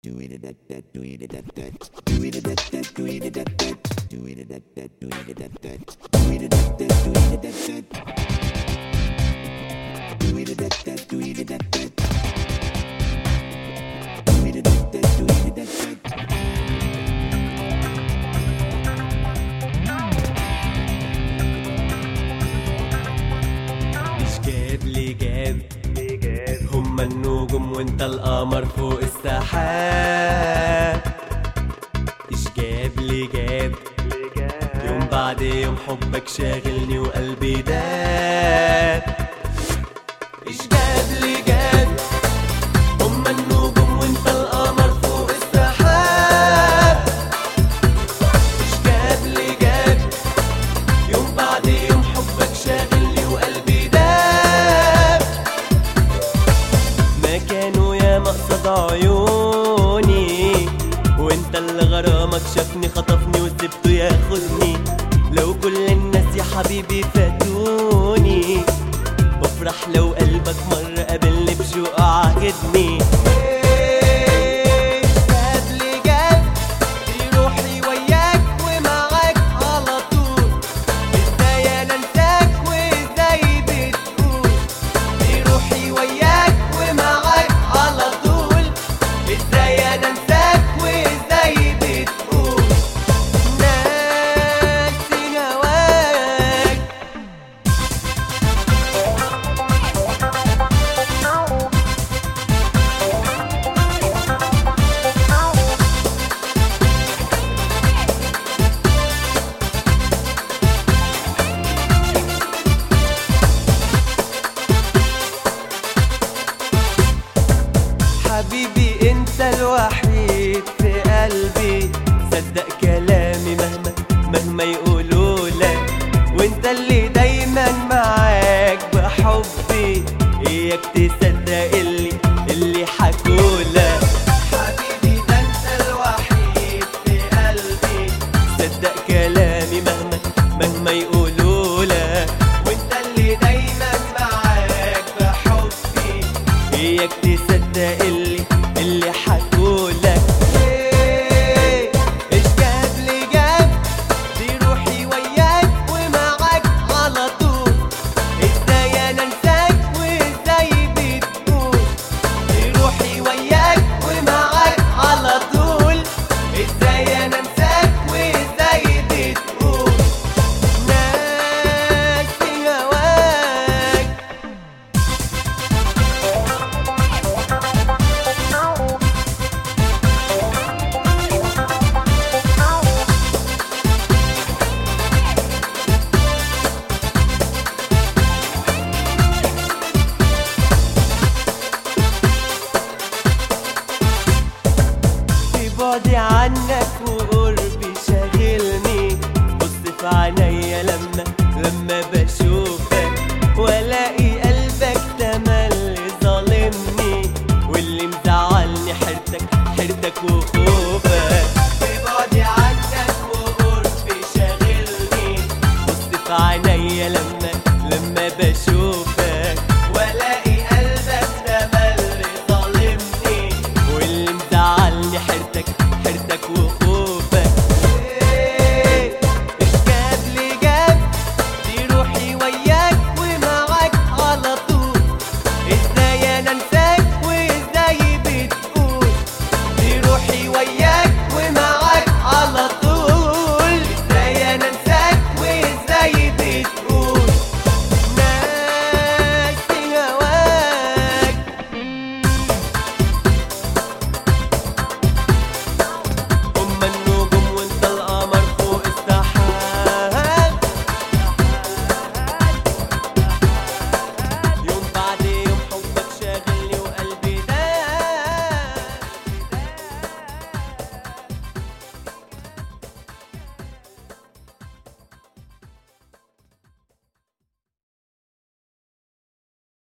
مش جاب لي جاب هما النجوم وانت القمر فوق السحاب ايش جاب لي جاب يوم بعد يوم حبك شاغلني وقلبي داب ايش جاب لي جاب هما النجوم وانت القمر فوق السحاب ايش جاب لي جاب يوم بعد يوم حبك شاغلني وقلبي داب ما كانوا يا مقصد عيوني وانت اللي غرامك شافني خطفني وسبته ياخدني لو كل الناس يا حبيبي فاتوني بفرح لو قلبك مرة قابلني بشوق عاجبني جاب لي جاب في روحي وياك ومعاك على طول ازاي انا انساك وازاي بتقول في روحي وياك ومعاك على طول ازاي انا انساك وازاي بتقول ناسي هواك حبيبي انت الوحيد في قلبي صدق كلامي مهما مهما يقولوا لك وانت اللي دايما معاك بحبي اياك تصدق اللي اللي حكولك حبيبي ده انت الوحيد في قلبي صدق كلامي مهما مهما يقولوا لك وانت اللي دايما معاك بحبي اياك تصدق اللي اللي حكولك إيه، ايش جاب لي جاب دي روحي وياك ومعاك على طول ازاي انا انساك وازاي بتقول دي روحي وياك ومعاك على طول ازاي انا انساك وازاي بتقول ناسي هواك في بعدي عنك وقربي شاغلني بص في عيني